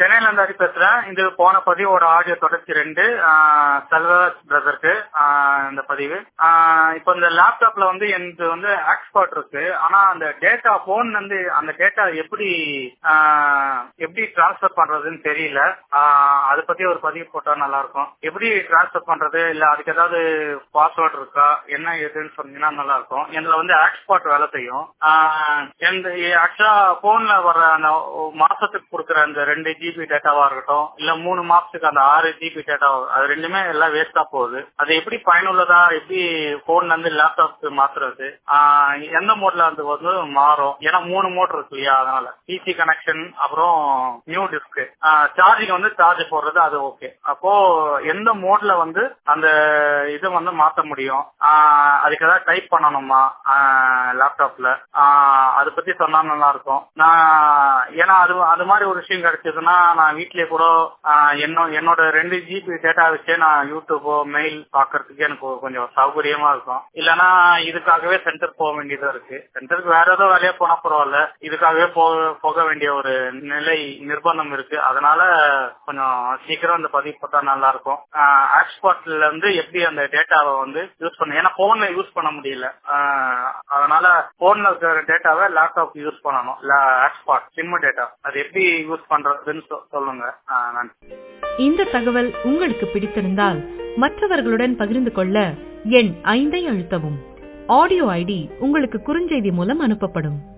சென்னையில இருந்து ஹரி பேசுறேன் இது போன பதிவோட ஆடியோ தொடர்ச்சி ரெண்டு செல்வராஜ் பிரதருக்கு இந்த பதிவு ஆஹ் இப்போ இந்த லேப்டாப்ல வந்து எனக்கு வந்து எக்ஸ்பர்ட் இருக்கு ஆனா அந்த டேட்டா போன் வந்து அந்த டேட்டா எப்படி ஆஹ் எப்படி டிரான்ஸ்ஃபர் பண்றதுன்னு தெரியல ஆஹ் அதை பத்தி ஒரு பதிவு போட்டா நல்லா இருக்கும் எப்படி டிரான்ஸ்ஃபர் பண்றது இல்ல அதுக்கு ஏதாவது பாஸ்வேர்டு இருக்கா என்ன ஏதுன்னு சொன்னீங்கன்னா நல்லா இருக்கும் இதுல வந்து எக்ஸ்பர்ட் வேலை செய்யும் ஆஹ் எந்த ஆக்சுவலா போன்ல வர அந்த மாசத்துக்கு கொடுக்குற அந்த ரெண்டு ஜிபி டேட்டாவா இருக்கட்டும் இல்ல மூணு மாசத்துக்கு அந்த ஆறு ஜிபி டேட்டா அது ரெண்டுமே எல்லாம் வேஸ்டா போகுது அது எப்படி பயனுள்ளதா எப்படி போன்ல இருந்து லேப்டாப்க்கு மாத்துறது ஆஹ் எந்த மோட்ல வந்து வந்து மாறும் ஏன்னா மூணு மோட் இருக்கு இல்லையா அதனால பிசி கனெக்ஷன் அப்புறம் நியூ டிஸ்க் சார்ஜிங் வந்து சார்ஜ் போடுறது அது ஓகே அப்போ எந்த மோட்ல வந்து அந்த இதை வந்து மாத்த முடியும் ஆஹ் அதுக்கு ஏதாவது டைப் பண்ணணுமா லேப்டாப்ல அதை பத்தி சொன்னா நல்லா இருக்கும் நான் ஏன்னா அது அது மாதிரி ஒரு விஷயம் கிடைச்சதுன்னா நான் வீட்லயே கூட என்ன என்னோட ரெண்டு ஜிபி டேட்டா வச்சே நான் யூடியூபோ மெயில் பாக்குறதுக்கு எனக்கு கொஞ்சம் சௌகரியமா இருக்கும் இல்லைன்னா இதுக்காகவே சென்டர் போக வேண்டியதா இருக்கு சென்டருக்கு வேற ஏதோ வேலையா போனா பரவாயில்ல இதுக்காகவே போக வேண்டிய ஒரு நிலை நிர்பந்தம் இருக்கு அதனால கொஞ்சம் சீக்கிரம் இந்த பதிவு போட்டா நல்லா இருக்கும் ஆக்ஸ்பாட்ல இருந்து எப்படி அந்த டேட்டாவை வந்து யூஸ் பண்ண ஏன்னா போன்ல யூஸ் பண்ண முடியல அதனால போன்ல இருக்கிற டேட்டாவை லேப்டாப் யூஸ் பண்ணணும் ஆக்ஸ்பாட் சிம் டேட்டா அது எப்படி யூஸ் பண்றதுன்னு சொல்லுங்க நன்றி இந்த தகவல் உங்களுக்கு பிடித்திருந்தால் மற்றவர்களுடன் பகிர்ந்து கொள்ள எண் ஐந்தை அழுத்தவும் ஆடியோ ஐடி உங்களுக்கு குறுஞ்செய்தி மூலம் அனுப்பப்படும்